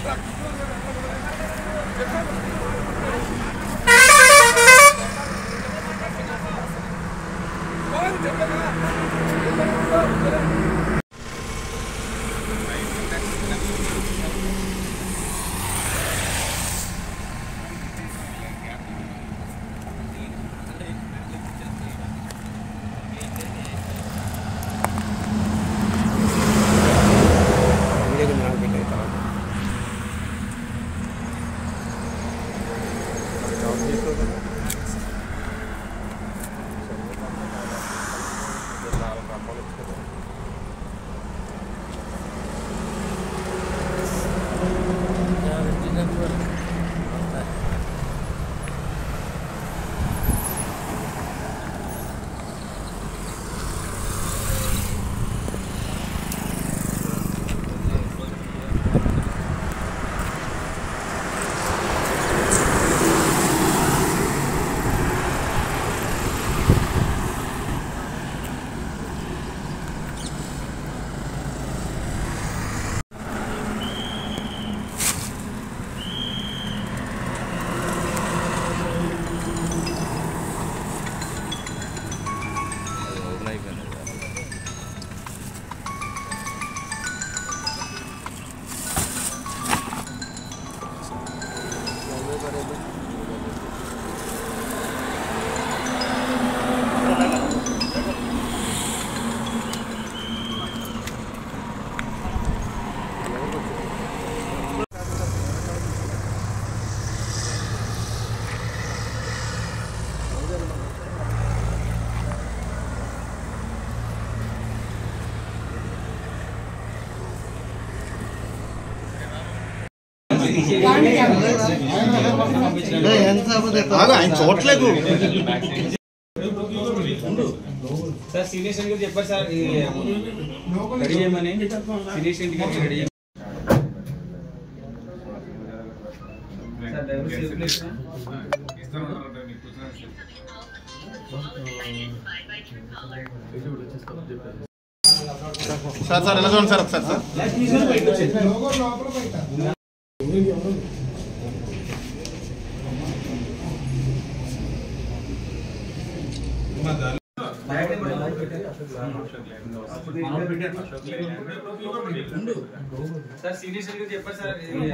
ఆయన చూడట్లేదు sir senior centre చెప్పారు సార్ ఇది రెడీ చేయమని సీనియర్ సెంటర్ రెడీ చేయమని sir driver safe place sir sir ఎలా చూడండి సార్ ఒకసారి సార్ సార్ సీనియర్ సెంటర్ చెప్పారు సార్ ఇది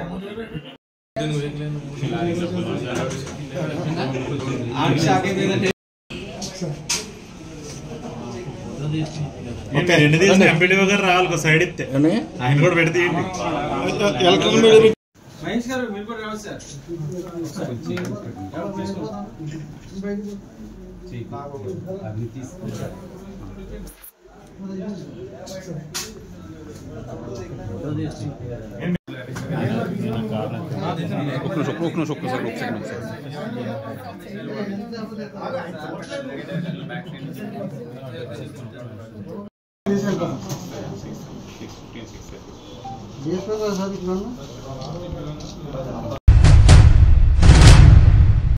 ఓకే రెండు తీసిన ఎంపీడీఓ గారు రావాలి ఒక సైడ్ ఇస్తే ఆయన కూడా పెడితే ఎలక్ట్రికల్ మీడియా మహేష్ గారు మీరు కూడా రావచ్చు సార్ ఒక్క నిమిషం ఒక్క నిమిషం ఒక్కసారి ఒక సెకండ్ ఒకసారి जिसमें तो सर इतना